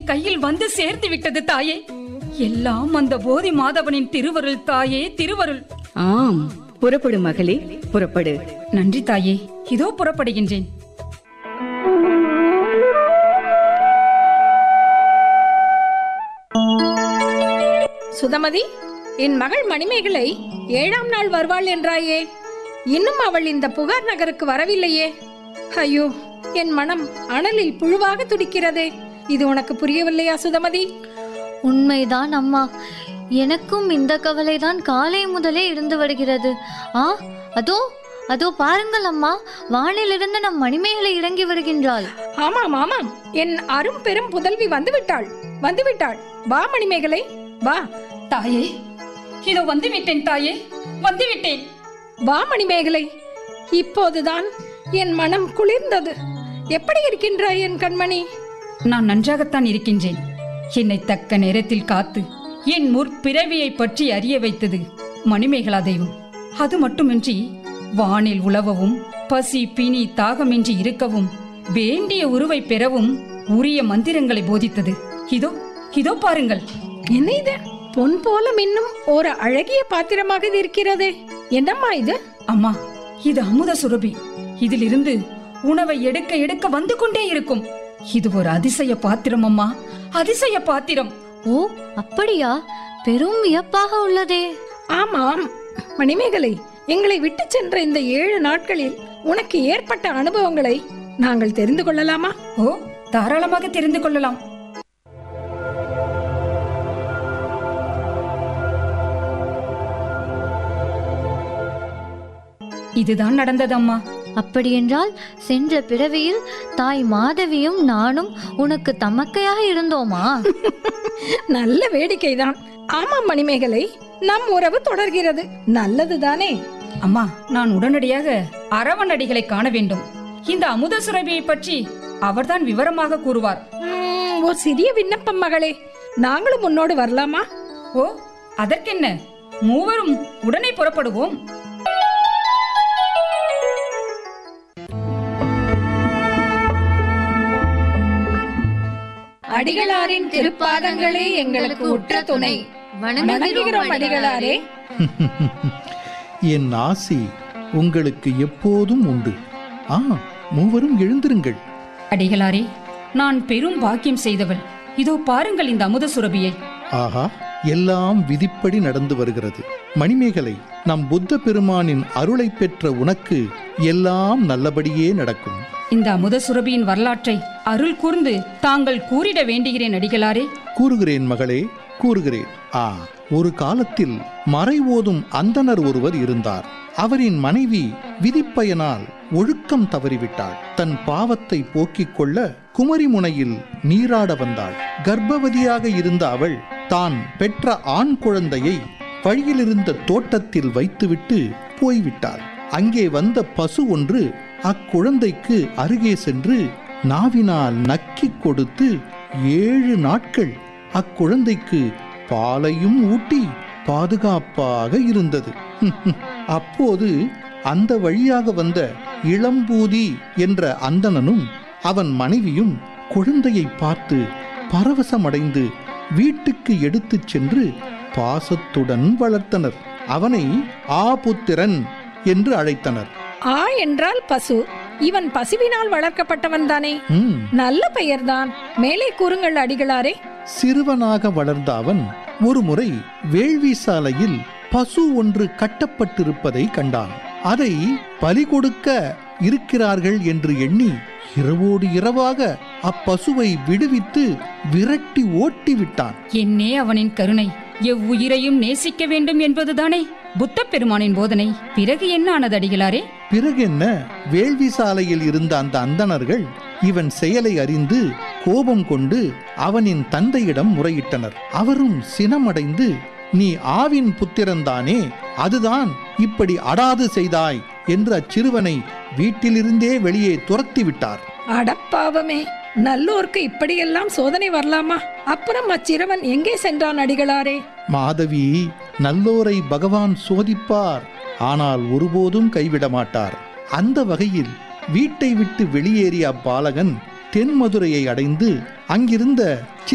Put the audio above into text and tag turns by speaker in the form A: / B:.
A: கையில் வந்து சேர்த்து விட்டது தாயே எல்லாம் அந்த போதி மாதவனின் திருவருள் தாயே திருவருள்
B: ஆம் புறப்படு மகளே புறப்படு
A: நன்றி தாயே இதோ புறப்படுகின்றேன்
C: சுதமதி என் மகள் மணிமேகலை ஏழாம் நாள் வருவாள் என்றாயே இன்னும் அவள் இந்த புகார் நகருக்கு வரவில்லையே ஐயோ என் மனம் அனலில் புழுவாக துடிக்கிறதே இது உனக்கு புரியவில்லையா சுதமதி
D: உண்மைதான் அம்மா எனக்கும் இந்த கவலைதான் காலை முதலே இருந்து வருகிறது ஆ அதோ அதோ பாருங்கள் அம்மா வானிலிருந்து நம் மணிமேகலை இறங்கி வருகின்றாள்
C: ஆமாம் ஆமாம் என் அரும் பெரும் புதல்வி வந்து விட்டாள் வந்து விட்டாள் வா மணிமேகலை வா
A: தாயே இதோ வந்து விட்டேன் தாயே வந்து விட்டேன்
C: வா மணிமேகலை இப்போதுதான் என் மனம் குளிர்ந்தது எப்படி இருக்கின்றாய் என் கண்மணி
A: நான் நன்றாகத்தான் இருக்கின்றேன் என்னை தக்க நேரத்தில் காத்து என் முற்பிறவியை பற்றி அறிய வைத்தது மணிமேகலா தெய்வம் அது மட்டுமின்றி வானில் உலவவும் பசி பிணி தாகமின்றி இருக்கவும் வேண்டிய உருவை பெறவும் உரிய மந்திரங்களை போதித்தது இதோ இதோ பாருங்கள்
C: என்ன இது பொன் போல மின்னும் ஒரு அழகிய பாத்திரமாக இது இருக்கிறதே என்னம்மா இது
A: அம்மா இது அமுத சுரபி இதிலிருந்து உணவை எடுக்க எடுக்க வந்து கொண்டே இருக்கும் இது ஒரு அதிசய பாத்திரம் அம்மா அதிசய பாத்திரம்
D: ஓ அப்படியா பெரும் வியப்பாக உள்ளதே
C: ஆமாம் மணிமேகலை எங்களை விட்டு சென்ற இந்த ஏழு நாட்களில் உனக்கு ஏற்பட்ட அனுபவங்களை நாங்கள் தெரிந்து கொள்ளலாமா
A: ஓ தாராளமாக தெரிந்து கொள்ளலாம் இதுதான் நடந்தது அம்மா
D: அப்படியென்றால் சென்ற பிறவியில் தாய் மாதவியும் நானும் உனக்கு தமக்கையாக இருந்தோமா
C: நல்ல வேடிக்கைதான் ஆமாம் மணிமேகலை நம் உறவு தொடர்கிறது நல்லதுதானே
A: அம்மா நான் உடனடியாக அரவணடிகளை காண வேண்டும் இந்த அமுத சுரபியை பற்றி அவர்தான் விவரமாக கூறுவார்
C: உம், ஒரு சிறிய விண்ணப்பம் மகளே நாங்களும் உன்னோடு வரலாமா
A: ஓ அதற்கென்ன மூவரும் உடனே புறப்படுவோம்
C: அடிகளாரின் திருப்பாதங்களே எங்களுக்கு உற்ற துணை வணங்குகிறோம் அடிகளாரே
E: என் ஆசி உங்களுக்கு எப்போதும் உண்டு ஆ மூவரும் எழுந்திருங்கள்
A: அடிகளாரே நான் பெரும் பாக்கியம் செய்தவள் இதோ பாருங்கள் இந்த அமுத சுரபியை
E: ஆஹா எல்லாம் விதிப்படி நடந்து வருகிறது மணிமேகலை நம் புத்த பெருமானின் அருளை பெற்ற உனக்கு எல்லாம் நல்லபடியே நடக்கும்
A: இந்த அமுத சுரபியின் வரலாற்றை அருள் கூர்ந்து தாங்கள் கூறிட வேண்டுகிறேன் அடிகளாரே
E: கூறுகிறேன் மகளே கூறுகிறேன் ஆ ஒரு காலத்தில் மறை ஓதும் அந்தணர் ஒருவர் இருந்தார் அவரின் மனைவி விதிப்பயனால் ஒழுக்கம் தவறிவிட்டாள் தன் பாவத்தை போக்கிக் கொள்ள குமரிமுனையில் நீராட வந்தாள் கர்ப்பவதியாக இருந்த அவள் தான் பெற்ற ஆண் குழந்தையை வழியிலிருந்த தோட்டத்தில் வைத்துவிட்டு போய்விட்டாள் அங்கே வந்த பசு ஒன்று அக்குழந்தைக்கு அருகே சென்று நாவினால் நக்கிக் கொடுத்து ஏழு நாட்கள் அக்குழந்தைக்கு பாலையும் ஊட்டி பாதுகாப்பாக இருந்தது அப்போது அந்த வழியாக வந்த இளம்பூதி என்ற அந்தணனும் அவன் மனைவியும் குழந்தையை பார்த்து பரவசமடைந்து வீட்டுக்கு எடுத்துச் சென்று பாசத்துடன் வளர்த்தனர் அவனை ஆபுத்திரன் என்று அழைத்தனர்
C: ஆ என்றால் பசு இவன் பசுவினால் வளர்க்கப்பட்டவன் தானே
E: ம்,
C: நல்ல பெயர்தான் மேலே கூறுங்கள் அடிகளாரே
E: சிறுவனாக வளர்ந்த அவன் ஒருமுறை வேள்வி சாலையில் பசு ஒன்று கட்டப்பட்டிருப்பதை கண்டான் அதை பலி கொடுக்க இருக்கிறார்கள் என்று எண்ணி இரவோடு இரவாக அப்பசுவை விடுவித்து விரட்டி ஓட்டி விட்டான்
A: என்னே அவனின் கருணை எவ்வுயிரையும் நேசிக்க வேண்டும் என்பதுதானே புத்த பெருமானின் போதனை பிறகு என்ன ஆனது அடிகளாரே
E: பிறகென்ன வேள்வி சாலையில் இருந்த அந்த அந்தணர்கள் இவன் செயலை அறிந்து கோபம் கொண்டு அவனின் தந்தையிடம் முறையிட்டனர் அவரும் சினமடைந்து நீ ஆவின் புத்திரன்தானே அதுதான் இப்படி அடாது செய்தாய் என்று அச்சிறுவனை வீட்டிலிருந்தே வெளியே துரத்தி விட்டார்
C: அடப்பாவமே நல்லோர்க்கு இப்படியெல்லாம் சோதனை வரலாமா அப்புறம் அச்சிறுவன் எங்கே சென்றான் அடிகளாரே
E: மாதவி நல்லோரை பகவான் சோதிப்பார் ஆனால் ஒருபோதும் கைவிட மாட்டார் அந்த வகையில் வீட்டை விட்டு வெளியேறிய அப்பாலகன் தென்மதுரையை அடைந்து அங்கிருந்த